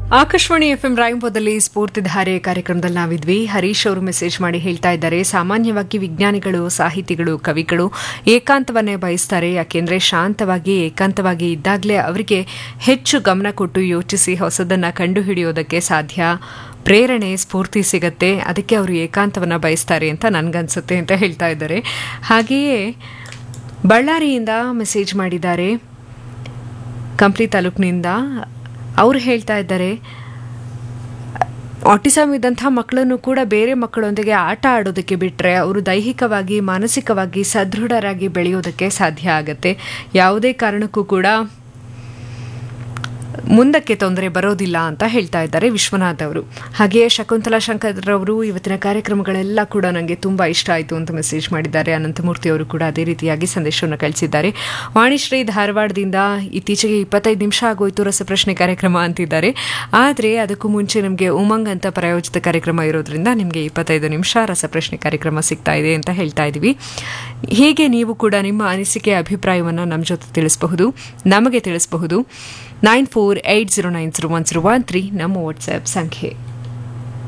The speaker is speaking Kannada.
ಆಕಾಶವಾಣಿ ಎಫ್ ಎಂ ರಾಯಂಪುರದಲ್ಲಿ ಸ್ಫೂರ್ತಿಧಾರೆ ಕಾರ್ಯಕ್ರಮದಲ್ಲಿ ನಾವಿದ್ವಿ ಹರೀಶ್ ಅವರು ಮೆಸೇಜ್ ಮಾಡಿ ಹೇಳ್ತಾ ಇದ್ದಾರೆ ಸಾಮಾನ್ಯವಾಗಿ ವಿಜ್ಞಾನಿಗಳು ಸಾಹಿತಿಗಳು ಕವಿಗಳು ಏಕಾಂತವನ್ನೇ ಬಯಸ್ತಾರೆ ಯಾಕೆಂದ್ರೆ ಶಾಂತವಾಗಿ ಏಕಾಂತವಾಗಿ ಇದ್ದಾಗಲೇ ಅವರಿಗೆ ಹೆಚ್ಚು ಗಮನ ಕೊಟ್ಟು ಯೋಚಿಸಿ ಹೊಸದನ್ನ ಕಂಡುಹಿಡಿಯೋದಕ್ಕೆ ಸಾಧ್ಯ ಪ್ರೇರಣೆ ಸ್ಫೂರ್ತಿ ಸಿಗತ್ತೆ ಅದಕ್ಕೆ ಅವರು ಏಕಾಂತವನ್ನ ಬಯಸ್ತಾರೆ ಅಂತ ನನ್ಗನ್ಸುತ್ತೆ ಅಂತ ಹೇಳ್ತಾ ಇದ್ದಾರೆ ಹಾಗೆಯೇ ಬಳ್ಳಾರಿಯಿಂದ ಮೆಸೇಜ್ ಮಾಡಿದ್ದಾರೆ ಕಂಪ್ಲಿ ತಾಲೂಕಿನಿಂದ ಅವ್ರು ಹೇಳ್ತಾ ಇದ್ದಾರೆ ಆಟಿಸಮ್ ಇದ್ದಂಥ ಮಕ್ಕಳನ್ನು ಕೂಡ ಬೇರೆ ಮಕ್ಕಳೊಂದಿಗೆ ಆಟ ಆಡೋದಕ್ಕೆ ಬಿಟ್ಟರೆ ಅವರು ದೈಹಿಕವಾಗಿ ಮಾನಸಿಕವಾಗಿ ಸದೃಢರಾಗಿ ಬೆಳೆಯೋದಕ್ಕೆ ಸಾಧ್ಯ ಆಗತ್ತೆ ಯಾವುದೇ ಕಾರಣಕ್ಕೂ ಕೂಡ ಮುಂದಕ್ಕೆ ತೊಂದರೆ ಬರೋದಿಲ್ಲ ಅಂತ ಹೇಳ್ತಾ ಇದ್ದಾರೆ ವಿಶ್ವನಾಥ್ ಅವರು ಹಾಗೆಯೇ ಶಕುಂತಲಾ ಶಂಕರ್ ಅವರು ಇವತ್ತಿನ ಕಾರ್ಯಕ್ರಮಗಳೆಲ್ಲ ಕೂಡ ನನಗೆ ತುಂಬ ಇಷ್ಟ ಆಯಿತು ಅಂತ ಮೆಸೇಜ್ ಮಾಡಿದ್ದಾರೆ ಅನಂತಮೂರ್ತಿ ಅವರು ಕೂಡ ಅದೇ ರೀತಿಯಾಗಿ ಸಂದೇಶವನ್ನು ಕಳಿಸಿದ್ದಾರೆ ವಾಣಿಶ್ರೀ ಧಾರವಾಡದಿಂದ ಇತ್ತೀಚೆಗೆ ಇಪ್ಪತ್ತೈದು ನಿಮಿಷ ಆಗೋಯ್ತು ರಸಪ್ರಶ್ನೆ ಕಾರ್ಯಕ್ರಮ ಅಂತಿದ್ದಾರೆ ಆದರೆ ಅದಕ್ಕೂ ಮುಂಚೆ ನಮಗೆ ಉಮಂಗ್ ಅಂತ ಪ್ರಾಯೋಜಿತ ಕಾರ್ಯಕ್ರಮ ಇರೋದ್ರಿಂದ ನಿಮಗೆ ಇಪ್ಪತ್ತೈದು ನಿಮಿಷ ರಸಪ್ರಶ್ನೆ ಕಾರ್ಯಕ್ರಮ ಸಿಗ್ತಾ ಇದೆ ಅಂತ ಹೇಳ್ತಾ ಇದ್ದೀವಿ ಹೀಗೆ ನೀವು ಕೂಡ ನಿಮ್ಮ ಅನಿಸಿಕೆ ಅಭಿಪ್ರಾಯವನ್ನು ನಮ್ಮ ಜೊತೆ ತಿಳಿಸಬಹುದು ನಮಗೆ ತಿಳಿಸಬಹುದು nine four eight zero nine zero one zero one three ನಮ್ಮ ವಾಟ್ಸ್ಆ್ಯಪ್ ಸಂಖ್ಯೆ